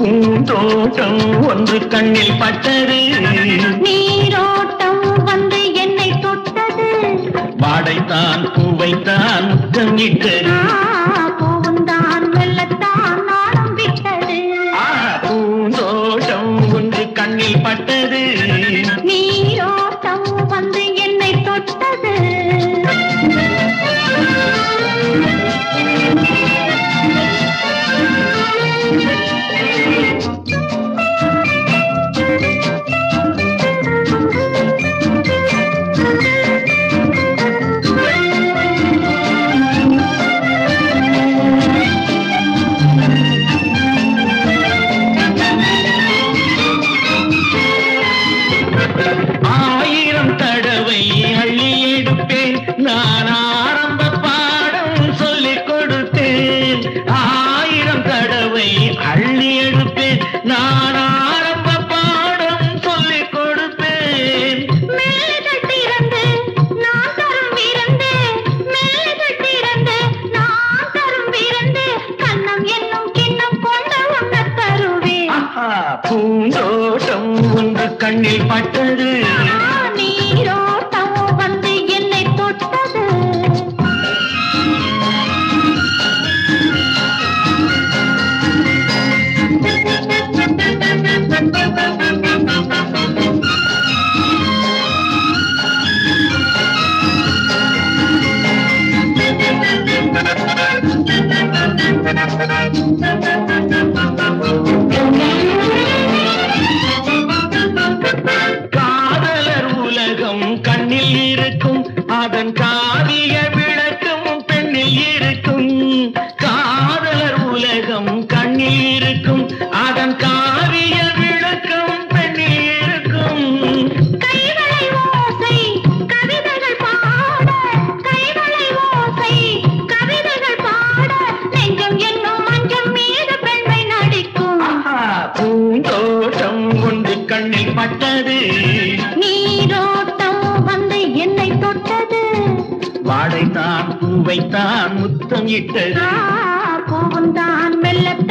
பூந்தோட்டம் ஒன்று கண்ணில் பட்டது நீரோட்டம் வந்து என்னை தொட்டது வாடைத்தான் பூவைத்தான் முத்தம் இட்டது பூந்தான் வெள்ளத்தான் நாளம் விட்டது ஆஹா, பூந்தோட்டம் ஒன்று கண்ணில் பட்டது நீரோட்டம் வந்து என்னை தொட்டது ஆயிரம் தடவை அள்ளி எடுப்பேன் நான் ஆரம்ப பாடம் சொல்லிக் கொடுத்தேன் ஆயிரம் தடவை அள்ளி எடுப்பேன் நான் ஆரம்ப பாடம் சொல்லிக் கொடுப்பேன் மேல்கள் திறந்து நான் தரும் விருந்து மேல்கள் திறந்து நான் தரும் விருந்து கண்ணம் என்னும் கிண்ணம் கொண்டு உண்ண தருவேன் ஆஹா, பூந்தோட்டம் ஒன்று கண்ணில் பட்டது நீரோட்டம் வந்து என்னை தொட்டது காதலர் உலகம் கண்ணில் இருக்கும் அதன் காவிய விளக்கம் பெண்ணில் இருக்கும் காதலர் உலகம் கண்ணில் இருக்கும் அதன் காவிய விளக்கம் பெண்ணில் இருக்கும் கைவளை ஓசை கவிதைகள் பாட கைவளை ஓசை கவிதைகள் பாட நெஞ்சம் என்னும் மஞ்சம் மீது பெண்மை நடிக்கும் ஆஹா, பூந்தோட்டம் ஒன்று கண்ணில் பட்டது நீரோட்டம் வந்து என்னை தொட்டது வாடைத்தான் பூவைத்தான் முத்தம் இட்டது பூவந்தான் மெல்ல